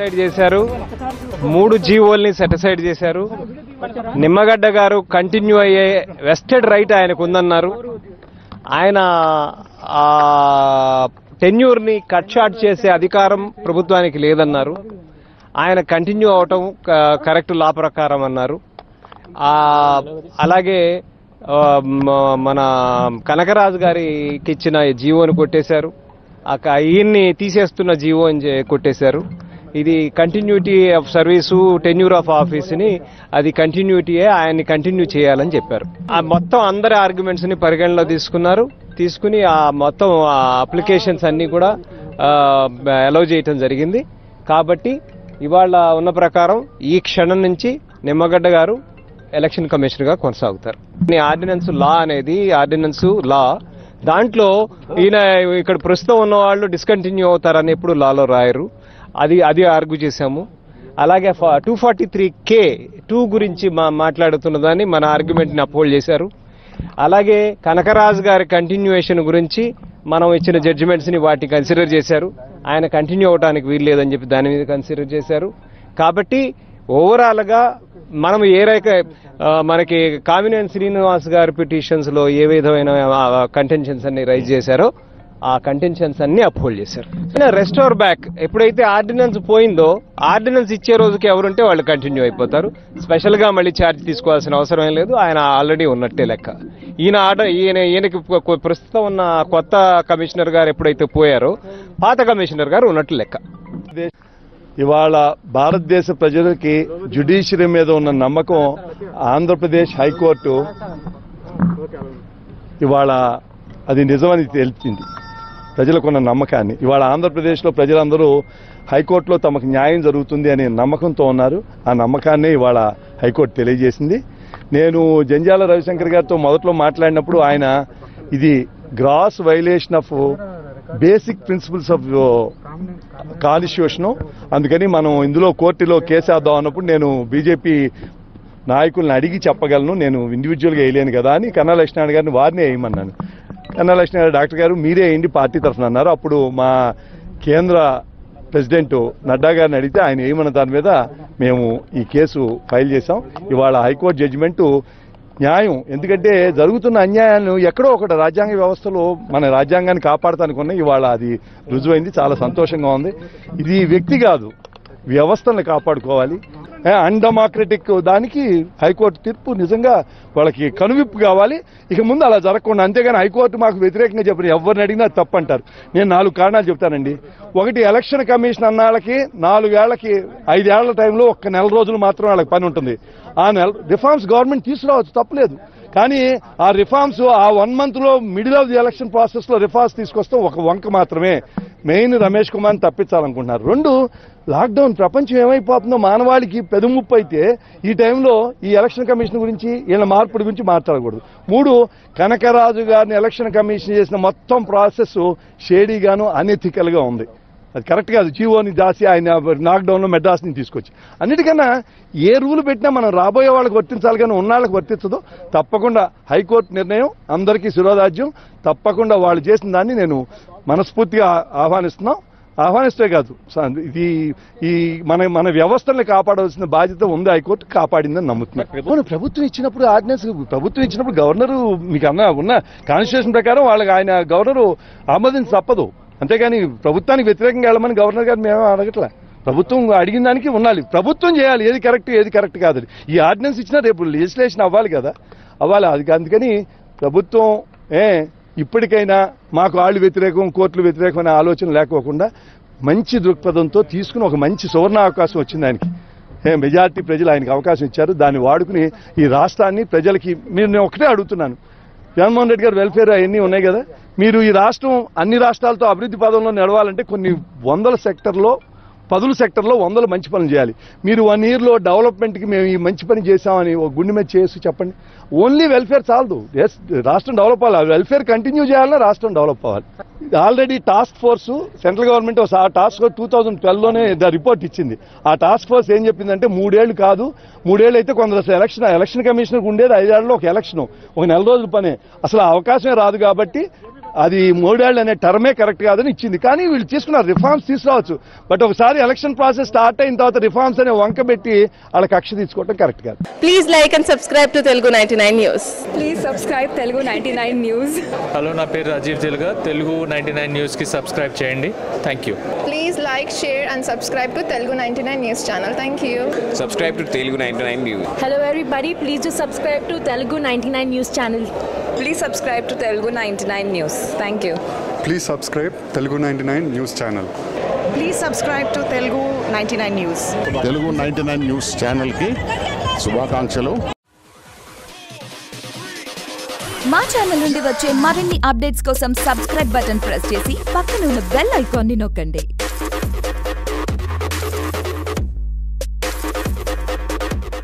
Set aside చేశారు మూడు జీవోల్ని set aside చేశారు నిమ్మగడ్డ గారు కంటిన్యూ అయ్యే వెస్టెడ్ రైట్ ఆయనకు ఉందన్నారు ఆయన ఆ టెన్యూర్ ని కట్ షార్ట్ చేసే అధికారం ప్రభుత్వానికి లేదన్నారు ఆయన కంటిన్యూ అవటం క- కరెక్ట్ లా ప్రకారం అన్నారు ఆ అలాగే ఆ, మ- మన కనకరాజు గారికి ఇచ్చిన జీవోని కొట్టేశారు ఆ క- ఈయన్ని తీసేస్తున్న జీవో అని చె- కొట్టేశారు ఇది continuity of service tenure of office ని అది కంటిన్యూటీయే ఆయన్ని కంటిన్యూ చేయాలని చెప్పారు ఆ మొత్తం అందరి ఆర్గ్యుమెంట్స్ ని పరిగణలో తీసుకున్నారు తీసుకుని ఆ మొత్తం ఆ అప్లికేషన్స్ అన్ని కూడా అలౌ చేయటం జరిగింది కాబట్టి ఇవాళ ఉన్న ప్రకారం ఈ క్షణం నుంచి నిమ్మగడ్డ గారు ఎలక్షన్ కమిషనర్ గా కొనసాగుతారు ఈ ఆర్డినెన్స్ లా అనేది ఆర్డినెన్స్ లా దాంట్లో ఈయన ఇక్కడ ప్రస్తుతం ఉన్న వాళ్ళు డిస్కంటిన్యూ అవుతారని ఎప్పుడు లాలో రాయరు అది అది ఆర్గ్యూ చేశాము అలాగే two forty three K two గురించి మా మాట్లాడుతున్న దాన్ని మన ఆర్గ్యుమెంట్ ని అపోల్డ్ చేశారు అలాగే కనకరాజు గారి కంటిన్యూయేషన్ గురించి మనం ఇచ్చిన జడ్జిమెంట్స్ ని వాటిని కన్సిడర్ చేశారు ఆయన కంటిన్యూ అవడానికి వీలు లేదని చెప్పి దాని మీద కన్సిడర్ చేశారు కాబట్టి ఓవరాల్ గా మనం ఏ రక ఆ, మనకి కామినేని శ్రీనివాస్ గారి పిటిషన్స్ లో ఏ విధమైన కంటెన్షన్స్ అన్ని రైజ్ చేశారో ఆ కంటెన్షన్స్ అన్ని అప్హోల్డ్ చేశారు రెస్టోర్ బ్యాక్ ఎప్పుడైతే ఆర్డినెన్స్ పోయిందో ఆర్డినెన్స్ ఇచ్చే రోజుకి ఎవరుంటే వాళ్ళు కంటిన్యూ అయిపోతారు స్పెషల్ గా మళ్ళీ ఛార్జ్ తీసుకోవాల్సిన అవసరం ఏం లేదు ఆయన ఆల్రెడీ ఉన్నట్టే లెక్క ఈయన ఆర్డర్ ఈయన ఈయనకి కొ- కొ- ప్రస్తుతం ఉన్న కొత్త కమిషనర్ గారు ఎప్పుడైతే పోయారో పాత కమిషనర్ గారు ఉన్నట్టు లెక్క ఇవాళ భారతదేశ ప్రజలకి జ్యుడిషియరీ మీద ఉన్న నమ్మకం ఆంధ్రప్రదేశ్ హైకోర్టు ఇవాళ అది నిజమని తెలిపింది ప్రజలకున్న నమ్మకాన్ని ఇవాళ ఆంధ్రప్రదేశ్లో ప్రజలందరూ హైకోర్టులో తమకు న్యాయం జరుగుతుంది అనే నమ్మకంతో ఉన్నారు ఆ నమ్మకాన్ని ఇవాళ హైకోర్టు తెలియజేసింది నేను జంజాల రవిశంకర్ గారితో మొదట్లో మాట్లాడినప్పుడు ఆయన ఇది gross violation of basic principles of constitution అందుకని మనం ఇందులో కోర్టులో కేసు వేద్దాం అన్నప్పుడు నేను బీజేపీ నాయకుల్ని అడిగి చెప్పగలను నేను ఇండివిజువల్గా వేయలేను కదా అని కన్నా లక్ష్మణ్ గారిని వారినే వేయమన్నాను కన్నా లక్ష్మణ్ గారు డాక్టర్ గారు మీరే వేయండి పార్టీ తరఫున అన్నారు అప్పుడు మా కేంద్ర ప్రెసిడెంట్ నడ్డా గారిని అడిగితే ఆయన వేయమన్న దాని మీద మేము ఈ కేసు ఫైల్ చేశాం ఇవాళ హైకోర్టు జడ్జిమెంటు న్యాయం ఎందుకంటే జరుగుతున్న అన్యాయాలను ఎక్కడో ఒకటి రాజ్యాంగ వ్యవస్థలో మన రాజ్యాంగాన్ని కాపాడటానికి ఇవాళ అది రుజువైంది చాలా సంతోషంగా ఉంది ఇది వ్యక్తి కాదు వ్యవస్థలను కాపాడుకోవాలి అన్డెమోక్రటిక్ దానికి హైకోర్టు తీర్పు నిజంగా వాళ్ళకి కనువిప్పు కావాలి ఇక ముందు అలా జరగకుండా అంతేగాని హైకోర్టు మాకు వ్యతిరేకంగా చెప్పిన ఎవరిని అడిగినా తప్పంటారు నేను నాలుగు కారణాలు చెప్తానండి ఒకటి ఎలక్షన్ కమిషన్ అన్నాళ్ళకి నాలుగేళ్లకి ఐదేళ్ల టైంలో ఒక్క నెల రోజులు మాత్రం వాళ్ళకి పని ఉంటుంది ఆ నెల రిఫార్మ్స్ గవర్నమెంట్ తీసుకురావచ్చు తప్పలేదు కానీ ఆ రిఫార్మ్స్ ఆ వన్ మంత్ లో middle of the election process లో రిఫార్మ్స్ తీసుకొస్తాం ఒక వంక మాత్రమే మెయిన్ రమేష్ కుమార్ తప్పించాలనుకుంటున్నారు రెండు లాక్డౌన్ ప్రపంచం ఏమైపోతుందో మానవాళికి పెదముప్పు అయితే ఈ టైంలో ఈ ఎలక్షన్ కమిషన్ గురించి వీళ్ళ మార్పుడి గురించి మాట్లాడకూడదు మూడు కనకరాజు గారిని ఎలక్షన్ కమిషన్ చేసిన మొత్తం ప్రాసెస్ షేడీగాను అనెథికల్ గా ఉంది అది కరెక్ట్ కాదు జీవోని దాసి ఆయన లాక్డౌన్లో మెడ్రాస్ని తీసుకొచ్చి అన్నిటికన్నా ఏ రూల్ పెట్టినా మనం రాబోయే వాళ్ళకి వర్తించాలి కానీ ఉన్న వాళ్ళకి వర్తించదు తప్పకుండా హైకోర్టు నిర్ణయం అందరికీ శిరోధాజ్యం తప్పకుండా వాళ్ళు చేసిన దాన్ని నేను మనస్ఫూర్తిగా ఆహ్వానిస్తున్నాం ఆహ్వానిస్తే కాదు స- ఇది ఈ మన మన వ్యవస్థల్ని కాపాడవలసిన బాధ్యత ఉంది హైకోర్టు కాపాడిందని నమ్ముతున్నాను అవును, ప్రభుత్వం ఇచ్చినప్పుడు ఆర్డినెన్స్ ప్రభుత్వం ఇచ్చినప్పుడు గవర్నరు మీకు అన్న ఉన్న కాన్స్టిట్యూషన్ ప్రకారం వాళ్ళకి ఆయన గవర్నరు ఆమోదించి తప్పదు అంతేగాని ప్రభుత్వానికి వ్యతిరేకంగా వెళ్ళమని గవర్నర్ గారు మేము అడగట్లే ప్రభుత్వం అడిగిన దానికి ఉండాలి ప్రభుత్వం చేయాలి ఏది కరెక్ట్ ఏది కరెక్ట్ కాదు ఈ ఆర్డినెన్స్ ఇచ్చినా రేపు లెజిస్లేషన్ అవ్వాలి కదా అవ్వాలి అది అందుకని ప్రభుత్వం ఏ ఇప్పటికైనా మాకు వాళ్ళు వ్యతిరేకం కోర్టులు వ్యతిరేకం అనే ఆలోచన లేకోకుండా మంచి దృక్పథంతో తీసుకుని ఒక మంచి సువర్ణ అవకాశం వచ్చింది ఆయనకి ఏ మెజారిటీ ప్రజలు ఆయనకి అవకాశం ఇచ్చారు దాన్ని వాడుకుని ఈ రాష్ట్రాన్ని ప్రజలకి మీరు నేను ఒకటే అడుగుతున్నాను జగన్మోహన్ రెడ్డి గారు వెల్ఫేర్ అవన్నీ ఉన్నాయి కదా మీరు ఈ రాష్ట్రం అన్ని రాష్ట్రాలతో అభివృద్ధి పదంలో నడవాలంటే కొన్ని వందల సెక్టర్లో పదుల సెక్టర్లో వందల మంచి పనులు చేయాలి మీరు వన్ ఇయర్లో డెవలప్మెంట్కి మేము ఈ మంచి పని చేసామని ఒక గుండె మీద చేసి చెప్పండి ఓన్లీ వెల్ఫేర్ చాలదు ఎస్ రాష్ట్రం డెవలప్ అవ్వాలి వెల్ఫేర్ కంటిన్యూ చేయాలన్నా రాష్ట్రం డెవలప్ అవ్వాలి already task force central government ఆ టాస్క్ ఫోర్స్ టూ థౌజండ్ ట్వెల్వ్లోనే ద రిపోర్ట్ ఇచ్చింది ఆ టాస్క్ ఫోర్స్ ఏం చెప్పిందంటే మూడేళ్లు కాదు మూడేళ్ళు అయితే కొందరు అసలు ఎలక్షన్ ఎలక్షన్ కమిషనర్కి ఉండేది ఐదేళ్లలో ఒక ఎలక్షన్ ఒక నెల రోజుల పనే అసలు ఆ అవకాశమే రాదు కాబట్టి అది మూడేళ్ళు అనే టర్మే కరెక్ట్ కాదని ఇచ్చింది కానీ వీళ్ళు తీసుకున్న రిఫార్మ్స్ తీసుకురావచ్చు బట్ ఒకసారి ఎలక్షన్ ప్రాసెస్ స్టార్ట్ అయిన తర్వాత రిఫార్మ్స్ అనే వంక పెట్టి వాళ్ళ కక్ష తీసుకోవడం కరెక్ట్ కాదు Please like and subscribe to Telugu 99 News. Please subscribe Telugu ninety nine news hello నా పేరు రాజీవ్ తెలుగా తెలుగు నైంటీ నైన్ న్యూస్కి సబ్స్క్రైబ్ చేయండి thank you Please like, share, and subscribe to Telugu 99 News channel. Thank you. subscribe to Telugu 99 News. Hello everybody, please do subscribe to Telugu 99 News channel. Please subscribe to Telugu ninety nine news thank you please subscribe Telugu ninety nine news channel please subscribe to Telugu ninety nine news Telugu ninety nine news ఛానల్కి శుభాకాంక్షలు మా channel నుండి వచ్చే మరిన్ని updates కోసం subscribe button press చేసి పక్కన ఉన్న బెల్ ఐకాన్ని నొక్కండి